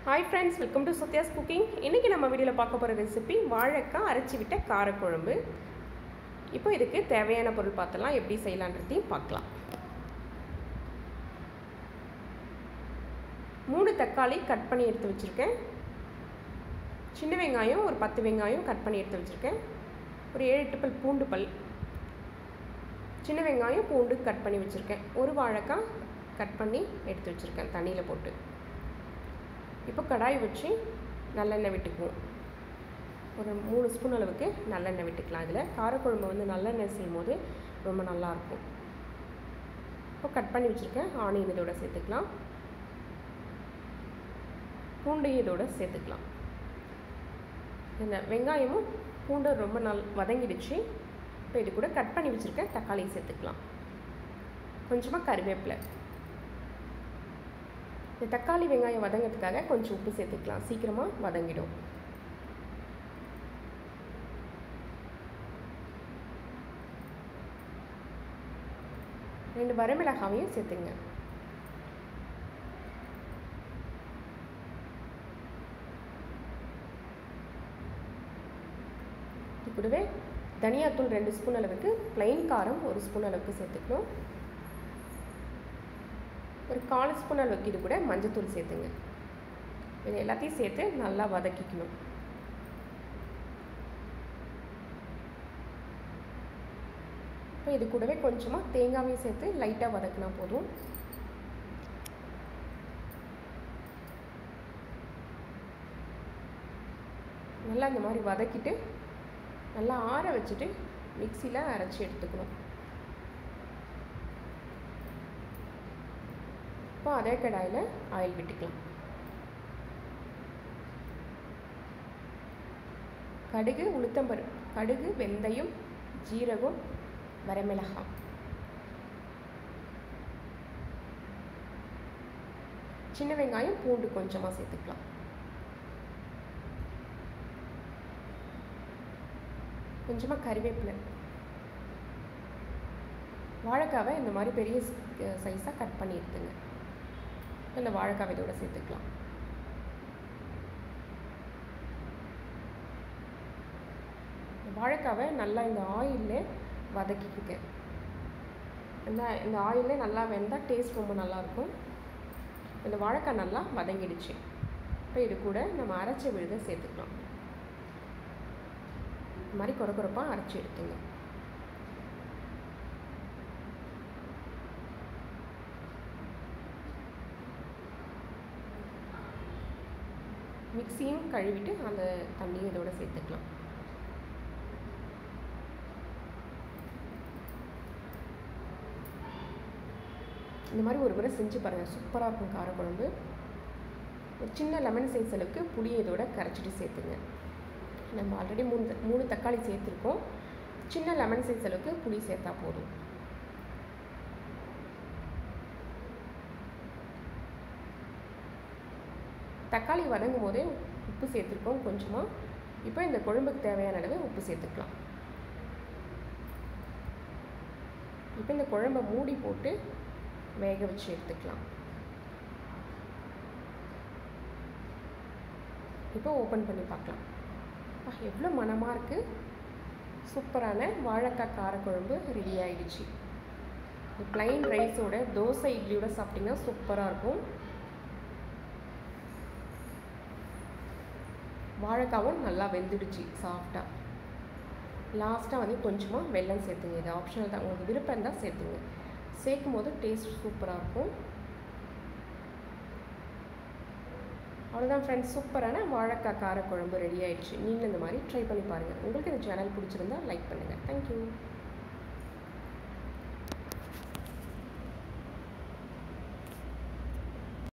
hi friends welcome to Sathya's cooking இன்றைக்கி நம்ம வீடியோவில் பார்க்க போகிற ரெசிபி வாழைக்காய் அரைச்சி விட்ட காரக்குழம்பு இப்போ இதுக்கு தேவையான பொருள் பார்த்தலாம் எப்படி செய்யலான்றதையும் பார்க்கலாம் மூணு தக்காளி கட் பண்ணி எடுத்து வச்சுருக்கேன் சின்ன வெங்காயம் ஒரு பத்து வெங்காயம் கட் பண்ணி எடுத்து வச்சுருக்கேன் ஒரு ஏழு எட்டு பல் பூண்டு பல் சின்ன வெங்காயம் பூண்டு கட் பண்ணி வச்சுருக்கேன் ஒரு வாழைக்காய் கட் பண்ணி எடுத்து வச்சுருக்கேன் தண்ணியில் போட்டு இப்போ கடாய் வச்சு நல்லெண்ணெய் விட்டுக்குவோம் ஒரு மூணு ஸ்பூன் அளவுக்கு நல்லெண்ணெய் விட்டுக்கலாம் இதில் காரக்குழம்பு வந்து நல்லெண்ணெய் செய்யும் போது ரொம்ப நல்லாயிருக்கும் இப்போ கட் பண்ணி வச்சுருக்கேன் ஆனியன் இதோட சேர்த்துக்கலாம் பூண்டையும் இதோட சேர்த்துக்கலாம் இந்த வெங்காயமும் பூண்டு ரொம்ப நல் வதங்கிடுச்சு இப்போ இது கூட கட் பண்ணி வச்சுருக்க தக்காளி சேர்த்துக்கலாம் கொஞ்சமாக கருவேப்பிலை இந்த தக்காளி வெங்காயம் வதங்கிறதுக்காக கொஞ்சம் உப்பு சேர்த்துக்கலாம் சீக்கிரமாக வதங்கிடும் ரெண்டு வரமிளகாவையும் சேர்த்துங்க இது கூடவே தனியாத்தூள் ரெண்டு ஸ்பூன் அளவுக்கு ப்ளைன் காரம் ஒரு ஸ்பூன் அளவுக்கு சேர்த்துக்கணும் ஒரு கால் ஸ்பூன் அளவுக்கு இது கூட மஞ்சத்தூள் சேர்த்துங்க இது எல்லாத்தையும் சேர்த்து நல்லா வதக்கிக்கணும் இப்போ இது கூடவே கொஞ்சமாக தேங்காவையும் சேர்த்து லைட்டாக வதக்கினா போதும் நல்லா இந்த மாதிரி வதக்கிட்டு நல்லா ஆற வச்சுட்டு மிக்சியில் அரைச்சி எடுத்துக்கணும் இப்போ அதே கடாயில் ஆயில் விட்டுக்கலாம் கடுகு உளுத்தம்பரு கடுகு வெந்தயம் ஜீரகம் வரமிளகாய் சின்ன வெங்காயம் பூண்டு கொஞ்சமாக சேர்த்துக்கலாம் கொஞ்சமாக கறிவேப்பிலை வாழைக்காவை இந்த மாதிரி பெரிய சைஸாக கட் பண்ணி எடுத்துங்க இந்த வாழைக்காவை இதோட சேர்த்துக்கலாம் வாழைக்காவை நல்லா இந்த ஆயிலில் வதக்கிக்குங்க இந்த இந்த ஆயிலே நல்லா வெந்தால் டேஸ்ட் ரொம்ப நல்லாயிருக்கும் இந்த வாழைக்காய் நல்லா வதங்கிடுச்சு இப்போ இது கூட நம்ம அரைச்ச விழுத சேர்த்துக்கலாம் இந்த மாதிரி குறை குறைப்பாக அரைச்சி எடுத்துங்க மிக்சியும் கழுவிட்டு அந்த தண்ணியை இதோட சேர்த்துக்கலாம் இந்த மாதிரி ஒரு முறை செஞ்சு பாருங்கள் சூப்பராக இருக்கும் காரக்குழம்பு ஒரு சின்ன லெமன் சைஸ் அளவுக்கு புளியை இதோட கரைச்சிட்டு சேர்த்துங்க நம்ம ஆல்ரெடி மூணு மூணு தக்காளி சேர்த்துருக்கோம் சின்ன லெமன் சைஸ் அளவுக்கு புளி சேர்த்தா போதும் தக்காளி வதங்கும் போதே உப்பு சேர்த்துருக்கோம் கொஞ்சமாக இப்போ இந்த குழம்புக்கு தேவையான அளவு உப்பு சேர்த்துக்கலாம் இப்போ இந்த குழம்பை மூடி போட்டு வேக வச்சு எடுத்துக்கலாம் இப்போ ஓப்பன் பண்ணி பார்க்கலாம் எவ்வளோ மனமாக இருக்குது சூப்பரான வாழைக்காய் காரக்குழம்பு ரெடி ஆகிடுச்சு ப்ளைன் ரைஸோட தோசை இட்லியோட சாப்பிட்டிங்கன்னா சூப்பராக இருக்கும் வாழைக்காவும் நல்லா வெந்துடுச்சு சாஃப்டாக லாஸ்ட்டாக வந்து கொஞ்சமாக வெல்லம் சேர்த்துங்க இது ஆப்ஷனல் தான் உங்களுக்கு விருப்பம் இருந்தால் சேர்த்துங்க சேர்க்கும் போது டேஸ்ட் சூப்பராக இருக்கும் அவ்வளோதான் ஃப்ரெண்ட்ஸ் சூப்பரான வாழைக்காய் காரக்குழம்பு ரெடி ஆயிடுச்சு நீங்களும் இந்த மாதிரி ட்ரை பண்ணி பாருங்கள் உங்களுக்கு இந்த சேனல் பிடிச்சிருந்தா லைக் பண்ணுங்கள் தேங்க்யூ